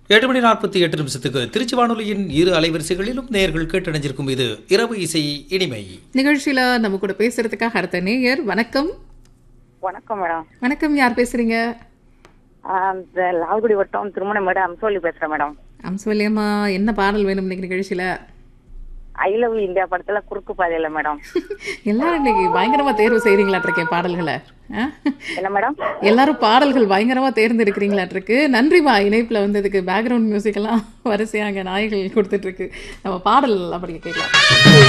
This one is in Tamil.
எட்டு மணி நாற்பத்தி எட்டு நிமிஷத்துக்கு திருச்சி வானொலியின் இரு அலைவரிசைகளிலும் நேயர்கள் கேட்டணிஞ்சிருக்கும் இது இரவு இசை இனிமை நிகழ்ச்சியில நம்ம கூட பேசுறதுக்காக அடுத்த நேயர் வணக்கம் வணக்கம் மேடம் வணக்கம் யார் பேசுறீங்க ஆஹ் இந்த லால்குடி வட்டம் திருமண மேடம் அம்சோலி பேசுறேன் மேடம் அம்சவல்லியம்மா என்ன பாடல் வேணும் இன்னைக்கு நிகழ்ச்சியில ஐ லவ் இந்தியா படத்துல குறுக்கு பாதையில மேடம் எல்லாரும் இன்னைக்கு பயங்கரமா தேர்வு செய்றீங்களாட்டிருக்கேன் பாடல்களை ஆ? என்ன மேடம் எல்லாரும் பாடல்கள் பயங்கரமா தேர்ந்தெடுக்கிறீங்களாட்டிருக்கு நன்றிமா இணைப்புல வந்ததுக்கு பேக்ரவுண்ட் மியூசிக் எல்லாம் வரிசையாக நாய்கள் கொடுத்துட்டு இருக்கு நம்ம பாடல் அப்படி கேட்கலாம்